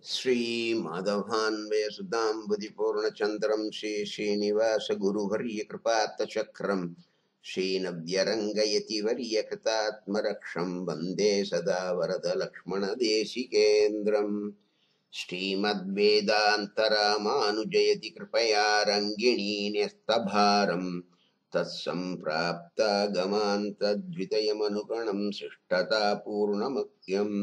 श्रीमाधवान्वयसुताम्बुधिपूर्णचन्द्रं श्रीश्रीनिवासगुरुवर्यकृपात्तचक्रं श्रीनव्यरङ्गयति वर्यकृतात्मरक्षं वन्दे सदा वरदलक्ष्मणदेशिकेन्द्रम् श्रीमद्वेदान्तरामानुजयति कृपया रङ्गिणी न्यस्तभारम् तत्सम्प्राप्तागमान्तद्वितयमनुगणं शिष्टतापूर्णमत्यम्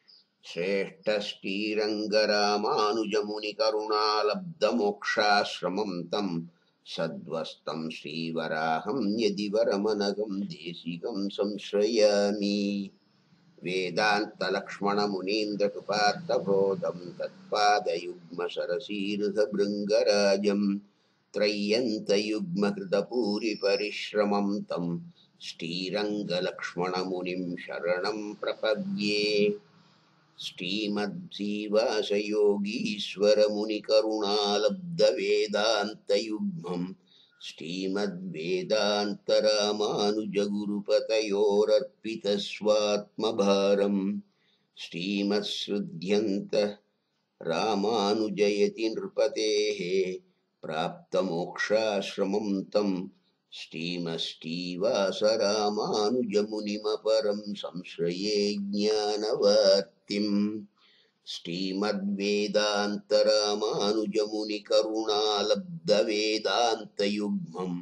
श्रेष्ठश्रीरङ्गरामानुजमुनिकरुणालब्धमोक्षाश्रमं तं सद्वस्तं श्रीवराहं यदि वरमनघं देशिकं संश्रयामि वेदान्तलक्ष्मणमुनीन्द्रकृपात्तबोधं तत्पादयुग्मसरसीरुधभृङ्गराजं त्रय्यन्तयुग्मकृतपूरिपरिश्रमं तं श्रीरङ्गलक्ष्मणमुनिं शरणं प्रपद्ये श्रीमद्जीवासयोगीश्वरमुनिकरुणालब्धवेदान्तयुग्मम् श्रीमद्वेदान्तरामानुजगुरुपतयोरर्पितस्वात्मभारम् श्रीमत्सृध्यन्त रामानुजयति नृपतेः प्राप्तमोक्षाश्रमं तं श्रीमश्रीवासरामानुजमुनिमपरं संश्रये ज्ञानवर्तिम् श्रीमद्वेदान्तरामानुजमुनिकरुणालब्धवेदान्तयुग्मम्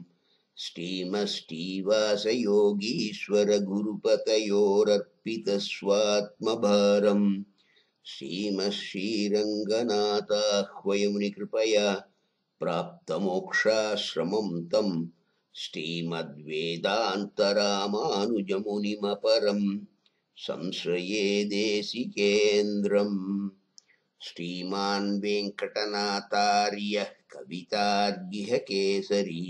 श्रीमश्रीवासयोगीश्वरगुरुपतयोरर्पितस्वात्मभारम् श्रीमश्रीरङ्गनाथाह्वयमुनिकृपया प्राप्तमोक्षाश्रमं तं श्रीमद्वेदान्तरामानुजमुनिमपरं संश्रये देशिकेन्द्रम् श्रीमान् वेङ्कटनाथार्यः कवितार्गिह केसरी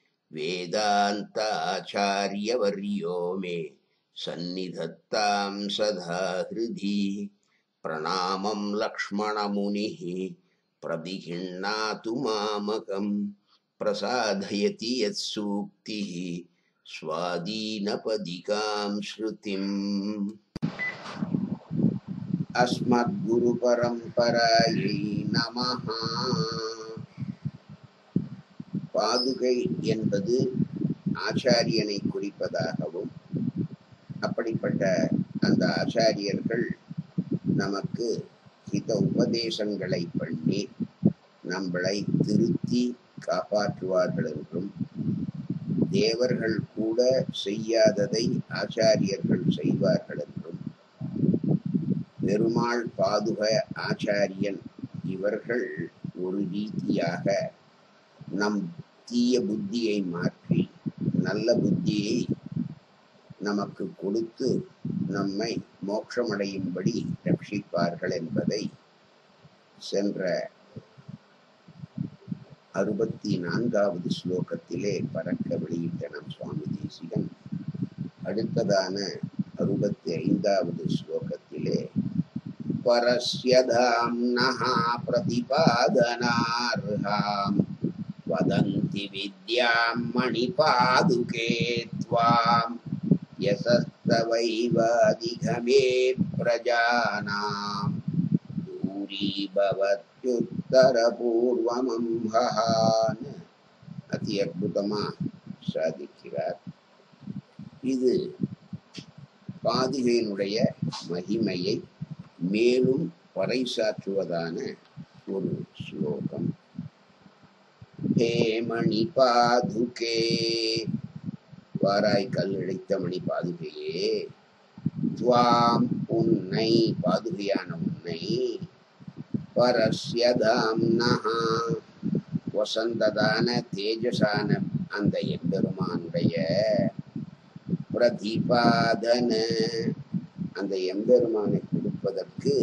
वेदान्ताचार्यवर्यो मे सन्निधत्तां सदा हृदि प्रणामं लक्ष्मणमुनिः प्रदिहिण्णातु मामकं प्रसादयति यत्सूक्तिः स्वादीनपदिकां श्रुतिम् अस्मद्गुरुपरम्परायै நமஹ பாதுகை என்பது ஆச்சாரியனை குறிப்பதாகவும் அப்படிப்பட்ட அந்த ஆச்சாரியர்கள் நமக்கு ஹித உபதேசங்களை பண்ணி நம்மளை திருத்தி காப்பாற்றுவார்கள் என்றும் தேவர்கள் கூட செய்யாததை ஆச்சாரியர்கள் செய்வார்கள் என்றும் பெருமாள் பாதுக ஆச்சாரியன் இவர்கள் ஒரு ரீதியாக நம் தீய புத்தியை மாற்றி நல்ல புத்தியை நமக்கு கொடுத்து நம்மை மோட்சமடையும்படி ரட்சிப்பார்கள் என்பதை சென்ற அறுபத்தி நான்காவது ஸ்லோகத்திலே பறக்க வெளியிட்ட நம் சுவாமி தேசிகன் அடுத்ததான அறுபத்தி ஐந்தாவது ஸ்லோகத்திலே பரஸ்ய தாம்னः प्रतिपादनार्हाम् वदन्ति विद्यां मणिपादुके त्वाम् यशस्तवैवादिघमे प्रजानाम् दूरीभवत्युत्तरपूर्वमम्भहान् அதி அற்புதமா சாதிக்கிறார் இது பாதுகையினுடைய மகிமையை மேலும் பறைசாற்றுவதான ஒரு ஸ்லோகம் ஹே மணி பாதுகே வாராய் கல் இழைத்த மணி பாதுகையே துவாம் உன்னை பாதுகையான உன்னை பரஸ்யதாம்னஹா வசந்ததான தேஜசான அந்த எம்பெருமானுடைய பிரதிபாதன அந்த எம்பெருமானை கொடுப்பதற்கு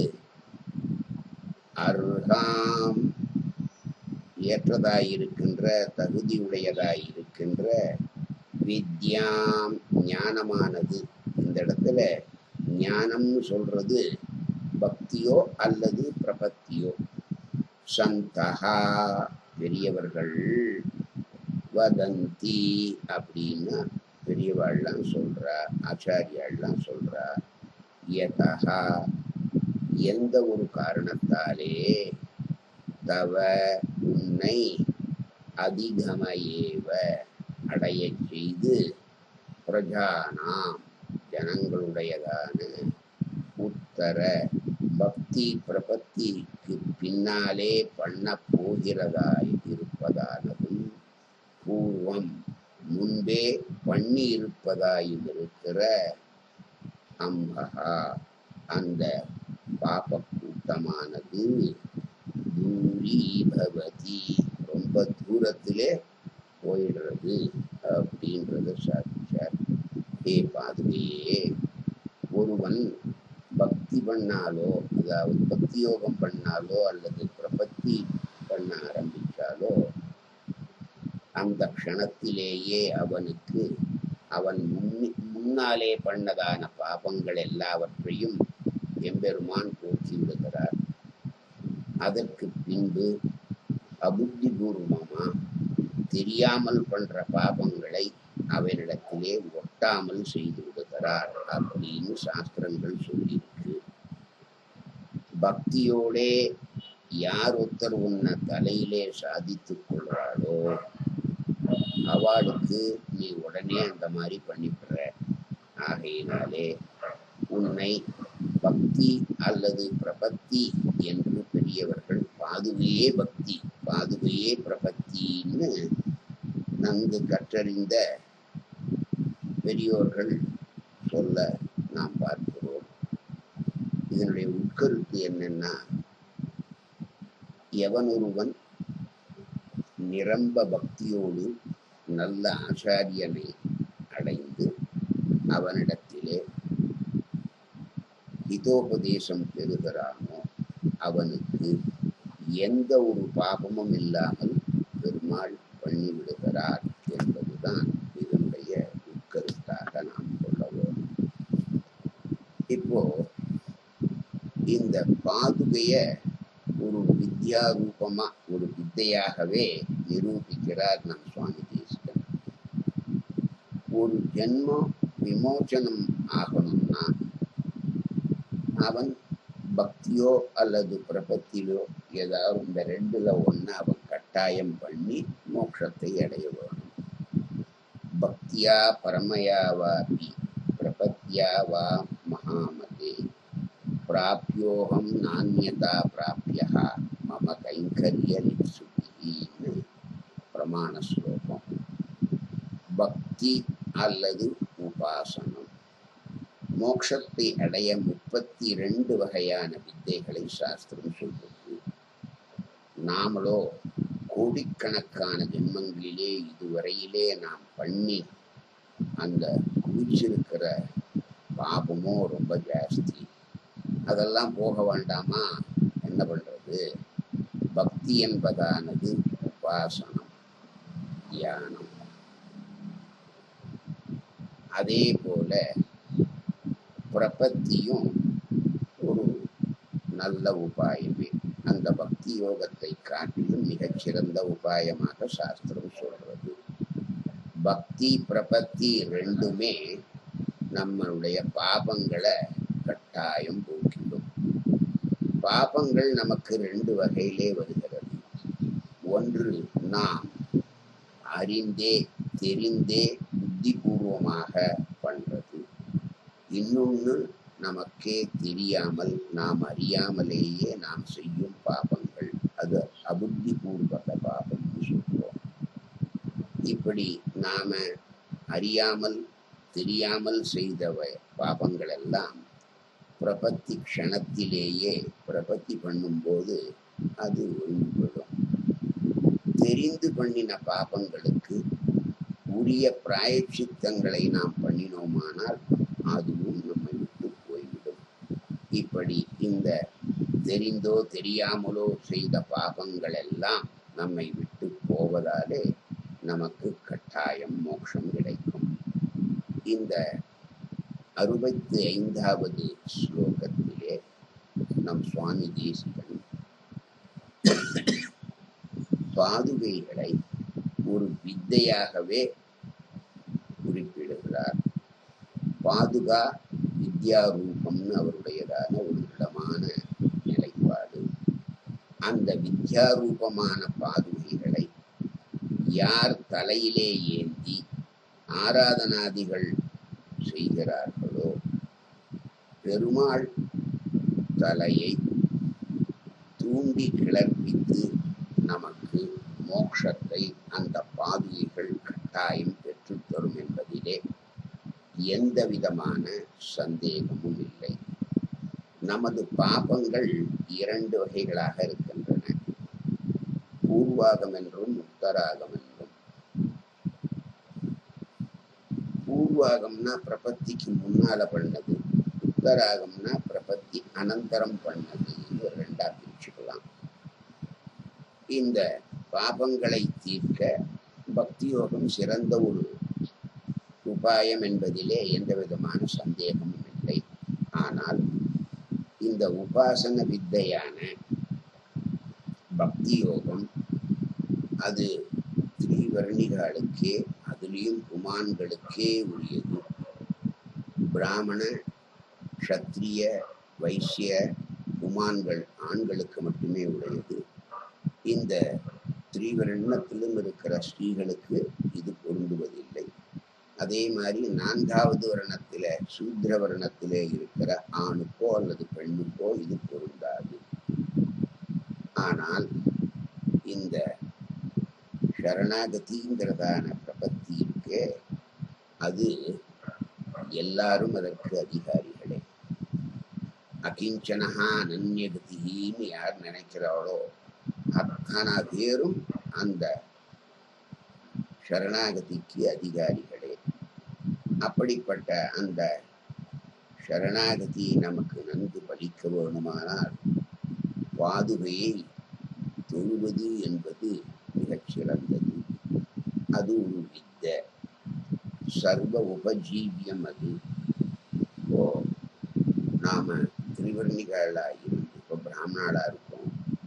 அருகாம் ஏற்றதாயிருக்கின்ற தகுதியுடையதாயிருக்கின்ற வித்யாம் ஞானமானது இந்த இடத்துல ஞானம்னு சொல்றது பக்தியோ அல்லது பிரபத்தியோ சந்தகா பெரியவர்கள் வதந்தி அப்படின்னா பெரியவாள்லாம் சொல்றா ஆச்சாரியாள்லாம் சொல்றா யதா எந்த ஒரு காரணத்தாலே தவ உன்னை அதிகமயேவ அடையச் செய்து பிரஜானாம் ஜனங்களுடையதான உத்தர பக்தி பிரபத்திக்கு பின்னாலே பண்ண போகிறதாய் இருப்பதானதும் பூர்வம் முன்பே பண்ணி இருப்பதாயும் இருக்கிற அம்பகா அந்த பாப கூட்டமானது தூரி பவதி ரொம்ப தூரத்திலே போயிடுறது அப்படின்றத சாதிச்சார் ஹே பாதுகையே ஒருவன் பக்தி பண்ணாலோ அதாவது பக்தி யோகம் பண்ணாலோ அல்லது பிரபத்தி பண்ண ஆரம்பிச்சாலோ அந்த க்ஷணத்திலேயே அவனுக்கு அவன் முன்னி முன்னாலே பண்ணதான பாபங்கள் எல்லாவற்றையும் எம்பெருமான் போக்கி விடுகிறார் அதற்கு பின்பு அபுத்திபூர்வமா தெரியாமல் பண்ற பாபங்களை அவரிடத்திலே ஒட்டாமல் செய்து விடுகிறார் அப்படின்னு சாஸ்திரங்கள் சொல்லியிருக்கு பக்தியோடே யார் ஒருத்தர் உன்னை தலையிலே சாதித்துக் கொள்றாளோ அவளுக்கு நீ உடனே அந்த மாதிரி பண்ணிவிடுற ஆகையினாலே உன்னை பக்தி அல்லது பிரபத்தி என்று பெரியவர்கள் பாதுகையே பக்தி பாதுகையே பிரபத்தின்னு நன்கு கற்றறிந்த பெரியோர்கள் சொல்ல நாம் பார்க்கிறோம் இதனுடைய உட்கருத்து என்னன்னா எவன் ஒருவன் நிரம்ப பக்தியோடு நல்ல ஆச்சாரியனை அடைந்து அவனிடத்திலே ஹிதோபதேசம் பெறுகிறானோ அவனுக்கு எந்த ஒரு பாபமும் இல்லாமல் பெருமாள் பண்ணிவிடுகிறார் என்பதுதான் இதனுடைய உட்கருத்தாக நாம் சொல்ல வேண்டும் இப்போ இந்த பாதுகைய ஒரு வித்யா ரூபமா ஒரு வித்தையாகவே நிரூபிக்கிறார் நம் சுவாமி தேசிகன் ஒரு ஜென்மம் விமோச்சனம் ஆகணும்னா அவன் பக்தியோ அல்லது பிரபத்திலோ ஏதாவது இந்த ரெண்டுல ஒண்ணு அவன் கட்டாயம் பண்ணி மோட்சத்தை அடைய வேணும் பக்தியா பரமயா வாபி பிரபத்யா வா மகாமதே பிராப்யோகம் நானியதா பிராபியா மம கைங்கரிய லிப்சுகின்னு பிரமாண ஸ்லோகம் பக்தி அல்லது உபாசனம் மோட்சத்தை அடைய முப்பத்தி ரெண்டு வகையான வித்தைகளை சாஸ்திரம் சொல்றது நாமளோ கோடிக்கணக்கான ஜென்மங்களிலே இதுவரையிலே நாம் பண்ணி அந்த குவிச்சிருக்கிற பாபமோ ரொம்ப ஜாஸ்தி அதெல்லாம் போக வேண்டாமா என்ன பண்றது பக்தி என்பதானது உபாசனம் தியானம் அதே போல பிரபத்தியும் ஒரு நல்ல உபாயமே அந்த பக்தி யோகத்தை காட்டிலும் மிகச்சிறந்த உபாயமாக சாஸ்திரம் சொல்றது பக்தி பிரபத்தி ரெண்டுமே நம்மளுடைய பாபங்களை கட்டாயம் போக்கிடும் பாபங்கள் நமக்கு ரெண்டு வகையிலே வருகிறது ஒன்று நாம் அறிந்தே தெரிந்தே புத்திபூர்வமாக பண்றது இன்னொன்று நமக்கே தெரியாமல் நாம் அறியாமலேயே நாம் செய்யும் பாபங்கள் அது அபுத்திபூர்வக பாபம்னு சொல்றோம் இப்படி நாம அறியாமல் தெரியாமல் செய்த வ- பாபங்கள் எல்லாம் பிரபத்தி க்ஷணத்திலேயே பிரபத்தி பண்ணும்போது அது ஒழிந்துவிடும் தெரிந்து பண்ணின பாபங்களுக்கு உரிய பிராயச்சித்தங்களை நாம் பண்ணினோமானால் அதுவும் நம்மை விட்டு போய்விடும் இப்படி இந்த தெரிந்தோ தெரியாமலோ செய்த பாபங்கள் எல்லாம் நம்மை விட்டு போவதாலே நமக்கு கட்டாயம் மோட்சம் கிடைக்கும் இந்த அறுபத்தி ஐந்தாவது ஸ்லோகத்திலே நம் சுவாமி தேசிகன் பாதுகைகளை ஒரு வித்தையாகவே குறிப்பிடுகிறார் பாதுகா வித்யா ரூபம்னு அவருடையதான ஒரு இடமான அந்த வித்யாரூபமான பாதுகைகளை யார் தலையிலே ஏந்தி ஆராதனாதிகள் செய்கிறார்களோ பெருமாள் தலையை தூண்டி கிளர்ப்பித்து நமக்கு மோட்சத்தை அந்த பாதுகைகள் கட்டாயம் பெற்றுத்தரும் என்பதிலே எந்த விதமான சந்தேகமும் இல்லை நமது பாபங்கள் இரண்டு வகைகளாக இருக்கின்றன பூர்வாகம் என்றும் உத்தராகம் என்றும் பூர்வாகம்னா பிரபத்திக்கு முன்னால பண்ணது உத்தராகம்னா பிரபத்தி அனந்தரம் பண்ணது ரெண்டா பிரிச்சுக்கலாம் இந்த பாபங்களை தீர்க்க பக்தி யோகம் சிறந்த ஒரு உபாயம் என்பதிலே எந்த விதமான சந்தேகமும் இல்லை ஆனால் இந்த உபாசன வித்தையான பக்தி யோகம் அது திரிவர்ணிகளுக்கே அதுலேயும் குமான்களுக்கே உரியது பிராமண க்ஷத்ரிய வைசிய குமான்கள் ஆண்களுக்கு மட்டுமே உடையது இந்த திரிவர்ணத்திலும் இருக்கிற ஸ்ரீகளுக்கு இது பொருந்துவதில்லை அதே மாதிரி நான்காவது வருணத்தில சூத்ர வருணத்திலே இருக்கிற ஆணுக்கோ அல்லது பெண்ணுக்கோ இது பொருந்தாது ஆனால் இந்த சரணாகதிங்கிறதான பிரபத்தி இருக்கே அது எல்லாரும் அதற்கு அதிகாரிகளே அகிஞ்சனஹா அனன்யகதின்னு யார் நினைக்கிறாளோ அத்தனை பேரும் அந்த சரணாகதிக்கு அதிகாரிகளே அப்படிப்பட்ட அந்த சரணாகதி நமக்கு நன்கு பலிக்க வேணுமானால் பாதுகையை தொழுவது என்பது மிகச் சிறந்தது அது ஒரு வித்த சர்வ உபஜீவியம் அது இப்போ நாம திரிவர்ணிகளா இருந்து இப்போ பிராமணாளா இருக்கோம்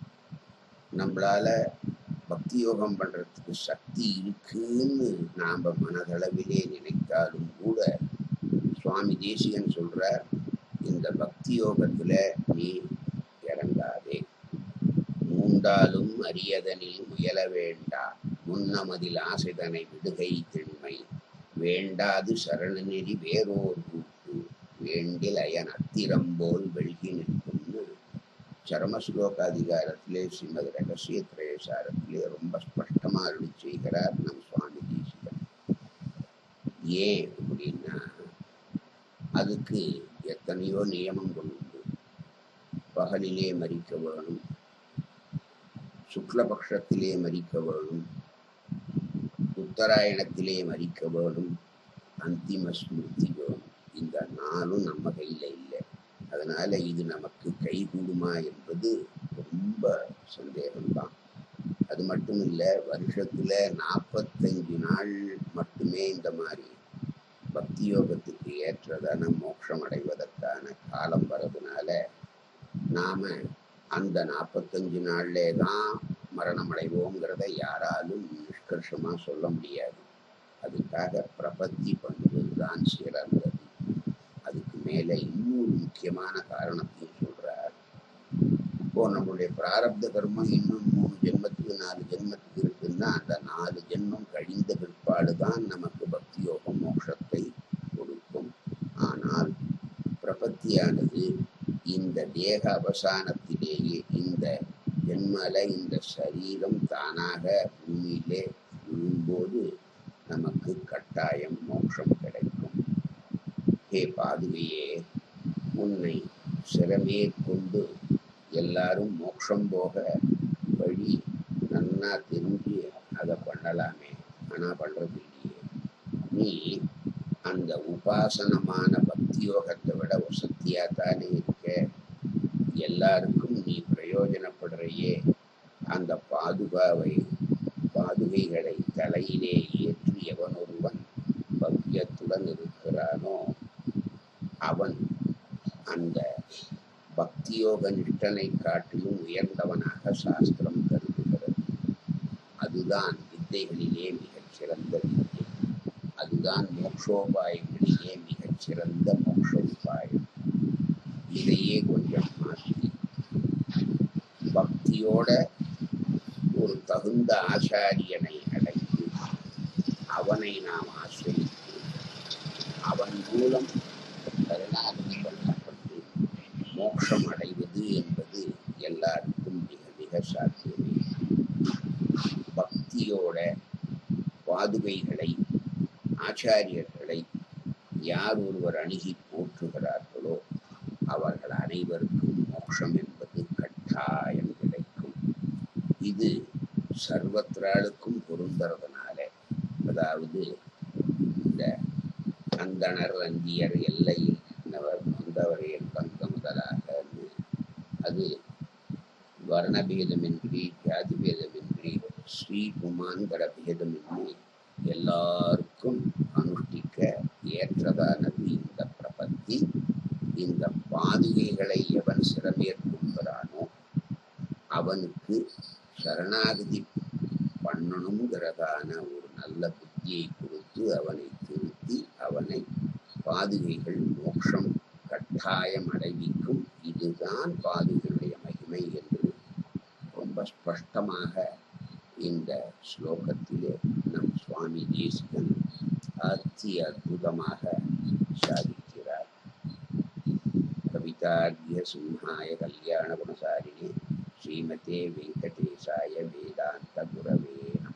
நம்மளால பக்தி யோகம் பண்றதுக்கு சக்தி இருக்குன்னு நாம மனதளவிலே நினைத்தாலும் கூட சுவாமி தேசிகன் சொல்றார் இந்த பக்தி யோகத்துல நீ இறங்காதே மூண்டாலும் அரியதனில் முயல வேண்டா முன்னமதில் ஆசைதனை விடுகை திண்மை வேண்டாது சரணநெறி வேறோர் கூட்டு வேண்டில் அயன் அத்திரம்போல் வெள்கி நிற்கும்னு சரமஸ்லோகாதிகாரத்திலே ஸ்ரீமது ரகசிய திரேசாரத்திலே ரொம்ப ஸ்பஷ்டமா அருளி செய்கிறார் நம் சுவாமி தேசிகன் ஏன் அப்படின்னா அதுக்கு எத்தனையோ நியமங்கள் உண்டு பகலிலே மறிக்க வேணும் சுக்லபக்ஷத்திலே மறிக்க வேணும் உத்தராயணத்திலே மறிக்க வேணும் அந்திம ஸ்மிருதி வேணும் இந்த நாளும் நம்ம கையில இல்லை அதனால இது நமக்கு கை கூடுமா என்பது ரொம்ப சந்தேகம்தான் அது மட்டும் இல்லை வருஷத்துல நாற்பத்தஞ்சு நாள் மட்டுமே இந்த மாதிரி பக்தி யோகத்துக்கு ஏற்றதான மோட்சம் அடைவதற்கான காலம் வர்றதுனால நாம அந்த நாற்பத்தஞ்சு நாள்லே தான் மரணம் அடைவோங்கிறத யாராலும் நிஷ்கர்ஷமா சொல்ல முடியாது அதுக்காக பிரபத்தி பண்ணுவது தான் சிறந்தது அதுக்கு மேல இன்னொரு முக்கியமான காரணத்தையும் சொல்றார் இப்போ நம்மளுடைய பிராரப்த கர்மம் இன்னும் மூணு ஜென்மத்துக்கு நாலு ஜென்மத்துக்கு இருக்குன்னா அந்த நாலு ஜென்மம் கழிந்த பிற்பாடு தான் நமக்கு பக்தி யோகம் மோட்சத்தை கொடுக்கும் ஆனால் பிரபத்தியானது இந்த தேக அவசானத்திலேயே இந்த ஜென்மல இந்த சரீரம் தானாக பூமியிலே விழும்போது நமக்கு கட்டாயம் மோட்சம் கிடைக்கும் ஹே பாதுகையே உன்னை சிறமே கொண்டு எல்லாரும் மோட்சம் போக வழி நன்னா தெரிஞ்சு அதை பண்ணலாமே ஆனா பண்றது இல்லையே நீ அந்த உபாசனமான பக்தி யோகத்தை விட வசதியா தானே இருக்க எல்லாருக்கும் நீ பிரயோஜனப்படுறையே அந்த பாதுகாவை பாதுகைகளை தலையிலே ஏற்றி எவன் ஒருவன் பக்தியத்துடன் இருக்கிறானோ அவன் அந்த பக்தியோக நிஷ்டனை காட்டிலும் உயர்ந்தவனாக சாஸ்திரம் கருதுகிறது அதுதான் வித்தைகளிலே மிகச் சிறந்த வித்தை அதுதான் மோக்ஷோபாயங்களிலே மிகச் சிறந்த மோட்ச உபாயம் இதையே கொஞ்சம் மாற்றி பக்தி பக்தியோட ஒரு தகுந்த ஆச்சாரியனை அடைந்து அவனை நாம் ஆசிரியத்து அவன் மூலம் கருணாகதி பண்ணப்பட்டு மோட்சம் அடைவது என்பது எல்லாருக்கும் மிக மிக சாத்தியமே பக்தியோட பாதுகைகளை ஆச்சாரியர்களை யார் ஒருவர் அணுகி போற்றுகிறார்களோ அவர்கள் அனைவருக்கும் மோட்சம் என்பது கட்டாயம் கிடைக்கும் இது சர்வத்திராளுக்கும் பொருந்தறதுனால அதாவது இந்த அந்தணர் அந்தியர் எல்லை வந்தவரையன் பங்க முதலாக அது வர்ணபேதமின்றி ஜாதி பேதமின்றி ஸ்ரீகுமான்கிற பேதமின்றி எல்லாருக்கும் அனுஷ்டிக்க ஏற்றதானது இந்த பிரபத்தி இந்த பாதுகைகளை எவன் சிறமேற்கொள்கிறானோ அவனுக்கு சரணாகதி பண்ணணுங்கிறதான ஒரு நல்ல புத்தியை கொடுத்து அவனை திருத்தி அவனை பாதுகைகள் மோட்சம் கட்டாயம் அடைவிக்கும் இதுதான் பாதுகையுடைய மகிமை என்று ரொம்ப ஸ்பஷ்டமாக இந்த ஸ்லோகத்திலே நம் சுவாமி தேசிகன் அத்தி அற்புதமாக சாதிக்கிறார் கவிதார்கிய சிம்ஹாய கல்யாண குணசாரிணி ஸ்ரீமதே வெங்கடேசாய வேதாந்த குரவே நம